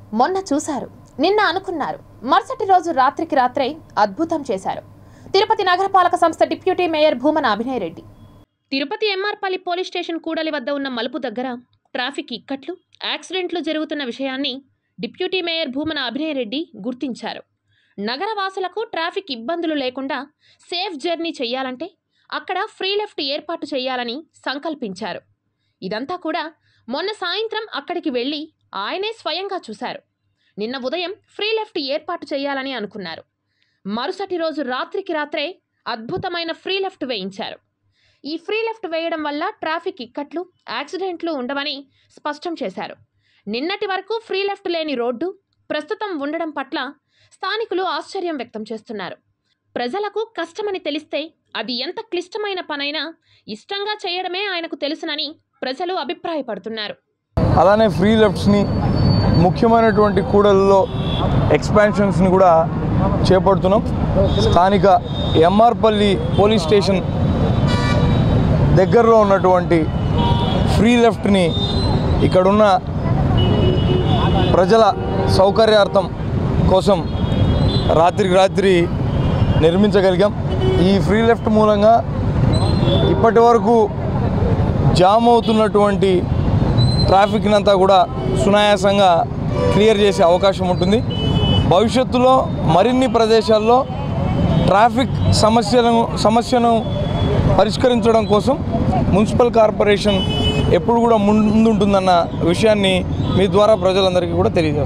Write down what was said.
మొన్న చూశారు నిన్న అనుకున్నారు మరుసటి రోజు రాత్రికి రాత్రే అద్భుతం చేశారు తిరుపతి నగరపాలక సంస్థ deputy mayor Bhumana Abhinay Reddy Tirupati MRPalli police station కూడలి వద్ద ఉన్న మలుపు దగ్గర ట్రాఫిక్ ఇక్కట్లు యాక్సిడెంట్లు జరుగుతున్న విషయాన్ని డిప్యూటీ మేయర్ భూమన అభినయ్ రెడ్డి గుర్తించారు నగరవాసులకు ట్రాఫిక్ ఇబ్బందులు లేకుండా సేఫ్ జర్నీ చేయాలంటే అక్కడ ఫ్రీ లెఫ్ట్ ఏర్పాటు చేయాలని సంకల్పించారు ఇదంతా కూడా మొన్న సాయంత్రం అక్కడికి వెళ్ళి ఆయనే స్వయంగా చూశారు నిన్న ఉదయం ఫ్రీ లెఫ్ట్ ఏర్పాటు చేయాలని అనుకున్నారు మరుసటి రోజు రాత్రికి రాత్రే అద్భుతమైన ఫ్రీ లెఫ్ట్ వేయించారు ఈ ఫ్రీ లెఫ్ట్ వేయడం వల్ల ట్రాఫిక్ ఇక్కట్లు యాక్సిడెంట్లు ఉండవని స్పష్టం చేశారు నిన్నటి వరకు ఫ్రీ లెఫ్ట్ లేని రోడ్డు ప్రస్తుతం ఉండడం పట్ల స్థానికులు ఆశ్చర్యం వ్యక్తం చేస్తున్నారు ప్రజలకు కష్టమని తెలిస్తే అది ఎంత క్లిష్టమైన పనైనా ఇష్టంగా చేయడమే ఆయనకు తెలుసునని ప్రజలు అభిప్రాయపడుతున్నారు అలానే ఫ్రీ లెఫ్ట్స్ని ముఖ్యమైనటువంటి కూడలలో ఎక్స్పాన్షన్స్ని కూడా చేపడుతున్నాం స్థానిక ఎంఆర్పల్లి పోలీస్ స్టేషన్ దగ్గరలో ఉన్నటువంటి ఫ్రీ లెఫ్ట్ని ఇక్కడున్న ప్రజల సౌకర్యార్థం కోసం రాత్రికి రాత్రి నిర్మించగలిగాం ఈ ఫ్రీ లెఫ్ట్ మూలంగా ఇప్పటి వరకు జామ్ అవుతున్నటువంటి ట్రాఫిక్ని అంతా కూడా సునాయాసంగా క్లియర్ చేసే అవకాశం ఉంటుంది భవిష్యత్తులో మరిన్ని ప్రదేశాల్లో ట్రాఫిక్ సమస్యలను సమస్యను పరిష్కరించడం కోసం మున్సిపల్ కార్పొరేషన్ ఎప్పుడు కూడా ముందుంటుందన్న విషయాన్ని మీ ద్వారా ప్రజలందరికీ కూడా తెలియజేస్తాం